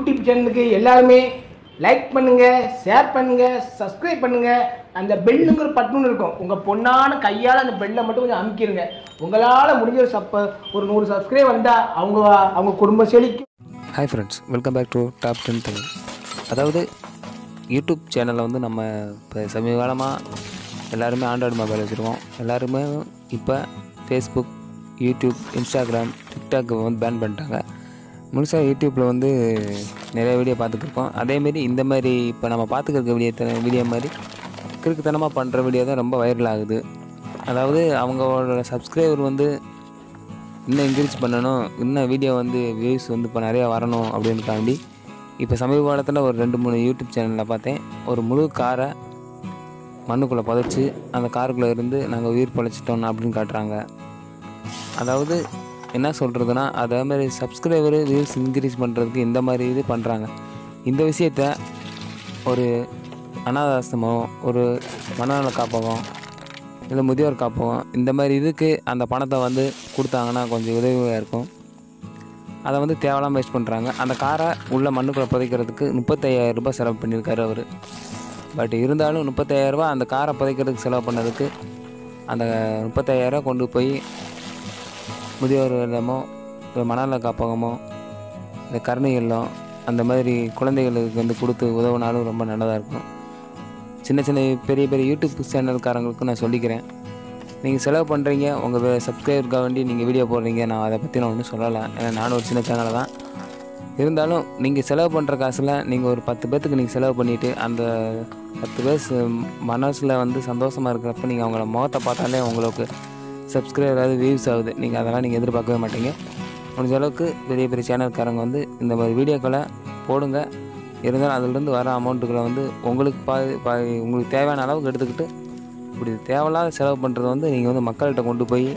YouTube சேனலுக்கு எல்லாருமே like பண்ணுங்க ஷேர் பண்ணுங்க சப்ஸ்கிரைப் பண்ணுங்க அந்த பெல்லுங்கிற பட்டுன்னு இருக்கும் உங்க பொண்ணான கையால் அந்த பெல்லை மட்டும் கொஞ்சம் அமுக்கிடுங்க உங்களால் முடிஞ்ச ஒரு சப்ப ஒரு நூறு சப்ஸ்கிரைப் வந்தால் அவங்க அவங்க குடும்பம் செழிக்கும் hi friends welcome back to top ten Tamil அதாவது யூடியூப் சேனலில் வந்து நம்ம இப்போ சமீப காலமாக எல்லாருமே ஆண்ட்ராய்டு மொபைல் வச்சுருக்கோம் எல்லாருமே இப்போ ஃபேஸ்புக் யூடியூப் இன்ஸ்டாகிராம் டிக்டாக் வந்து பேன் பண்ணிட்டாங்க முழுசாக யூடியூப்பில் வந்து நிறைய வீடியோ பார்த்துக்கிருக்கோம் அதேமாரி இந்த மாதிரி இப்போ நம்ம பார்த்துக்கிருக்க வீடியோ வீடியோ மாதிரி கிறுக்குத்தனமாக பண்ணுற வீடியோ தான் ரொம்ப வைரல் ஆகுது அதாவது அவங்களோட சப்ஸ்கிரைபர் வந்து இன்னும் இன்க்ரீஸ் பண்ணணும் இன்னும் வீடியோ வந்து வியூஸ் வந்து இப்போ நிறையா வரணும் அப்படின்னுக்காண்டி இப்போ சமீப காலத்தில் ஒரு ரெண்டு மூணு யூடியூப் சேனலில் பார்த்தேன் ஒரு முழு காரை மண்ணுக்குள்ளே புதைச்சி அந்த காருக்குள்ளே இருந்து நாங்கள் உயிர் பொழைச்சிட்டோம் அப்படின்னு காட்டுறாங்க அதாவது என்ன சொல்கிறதுனா அதே மாதிரி சப்ஸ்கிரைபரு வியூஸ் இன்க்ரீஸ் பண்ணுறதுக்கு இந்த மாதிரி இது பண்ணுறாங்க இந்த விஷயத்த ஒரு அனாதாசமோ ஒரு மனநல காப்பகம் இல்லை முதியோர் காப்பகம் இந்த மாதிரி இதுக்கு அந்த பணத்தை வந்து கொடுத்தாங்கன்னா கொஞ்சம் உதவியாக இருக்கும் அதை வந்து தேவையில்லாமல் வேஸ்ட் பண்ணுறாங்க அந்த காரை உள்ள மண்ணுக்குள்ளே புதைக்கிறதுக்கு முப்பத்தையாயிரம் ரூபாய் செலவு பண்ணியிருக்காரு அவர் பட் இருந்தாலும் முப்பத்தாயிரரூபா அந்த காரை புதைக்கிறதுக்கு செலவு பண்ணதுக்கு அந்த முப்பத்தாயிரரூபா கொண்டு போய் முதியோர் இல்லமோ இல்லை மணநல காப்பகமோ இல்லை கருணை இல்லம் அந்த மாதிரி குழந்தைகளுக்கு வந்து கொடுத்து உதவுனாலும் ரொம்ப நல்லதாக இருக்கும் சின்ன சின்ன பெரிய பெரிய யூடியூப் சேனல்காரங்களுக்கும் நான் சொல்லிக்கிறேன் நீங்கள் செலவு பண்ணுறீங்க உங்கள் சப்ஸ்கிரைபருக்காக வேண்டி நீங்கள் வீடியோ போடுறீங்க நான் அதை பற்றி நான் ஒன்றும் சொல்லலை ஏன்னா நானும் ஒரு சின்ன சேனல் தான் இருந்தாலும் நீங்கள் செலவு பண்ணுற காசில் நீங்கள் ஒரு பத்து பேர்த்துக்கு நீங்கள் செலவு பண்ணிவிட்டு அந்த பத்து பேர் ச- மனசில் வந்து சந்தோஷமாக இருக்கிறப்ப நீங்கள் அவங்கள முகத்தை பார்த்தாலே உங்களுக்கு சப்ஸ்கிரைபர் அதாவது வியூஸ் ஆகுது நீங்கள் அதெல்லாம் நீங்கள் எதிர்பார்க்கவே மாட்டீங்க முடிஞ்ச அளவுக்கு பெரிய பெரிய சேனல்காரங்க வந்து இந்த மாதிரி வீடியோக்களை போடுங்க இருந்தாலும் அதிலிருந்து வர அமௌண்ட்டுகளை வந்து உங்களுக்கு பாதி பாதி உங்களுக்கு தேவையான அளவுக்கு எடுத்துக்கிட்டு இப்படி தேவையில்லாத செலவு பண்ணுறது வந்து நீங்கள் வந்து மக்கள்கிட்ட கொண்டு போய்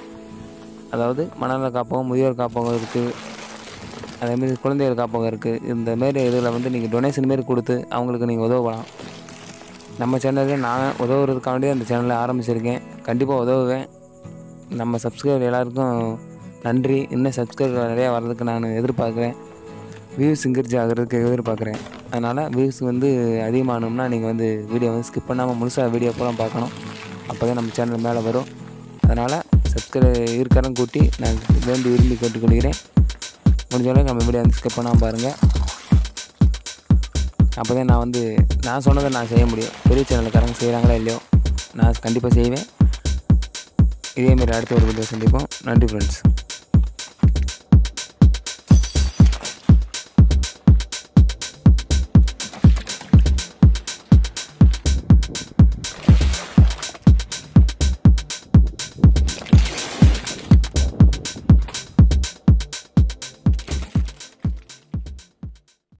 அதாவது மனநல காப்பகம் முதியோர் காப்பகம் இருக்குது அதேமாரி குழந்தைகள் காப்பகம் இருக்குது இந்த மாரி இதில் வந்து நீங்கள் டொனேஷன் மாரி கொடுத்து அவங்களுக்கு நீங்கள் உதவலாம் நம்ம சேனல்லே நான் உதவுறதுக்காண்டி அந்த சேனலை ஆரம்பிச்சிருக்கேன் கண்டிப்பாக உதவுவேன் நம்ம சப்ஸ்கிரைபர் எல்லாருக்கும் நன்றி இன்னும் சப்ஸ்கிரைபர் நிறையா வர்றதுக்கு நான் எதிர்பார்க்குறேன் வியூஸ் இன்க்ரீஸ் ஆகிறதுக்கு எதிர்பார்க்குறேன் அதனால் வியூஸ் வந்து அதிகமாகணும்னா நீங்கள் வந்து வீடியோ வந்து ஸ்கிப் பண்ணாமல் முழுசாக வீடியோ பூரா பார்க்கணும் அப்போ தான் நம்ம சேனல் மேலே வரும் அதனால் சப்ஸ்கிரைப் இருக்கிறதும் கூட்டி நான் வேண்டி விரும்பி கேட்டுக்கொள்கிறேன் முடிஞ்ச அளவுக்கு நம்ம வீடியோ வந்து ஸ்கிப் பண்ணாமல் பாருங்கள் அப்போ தான் நான் வந்து நான் சொன்னதை நான் செய்ய முடியும் பெரிய சேனலுக்காரங்க செய்கிறாங்களா இல்லையோ நான் கண்டிப்பாக செய்வேன் இதேமாரி அடுத்த ஒரு வீடியோ சந்திப்போம் நன்றி ஃப்ரெண்ட்ஸ்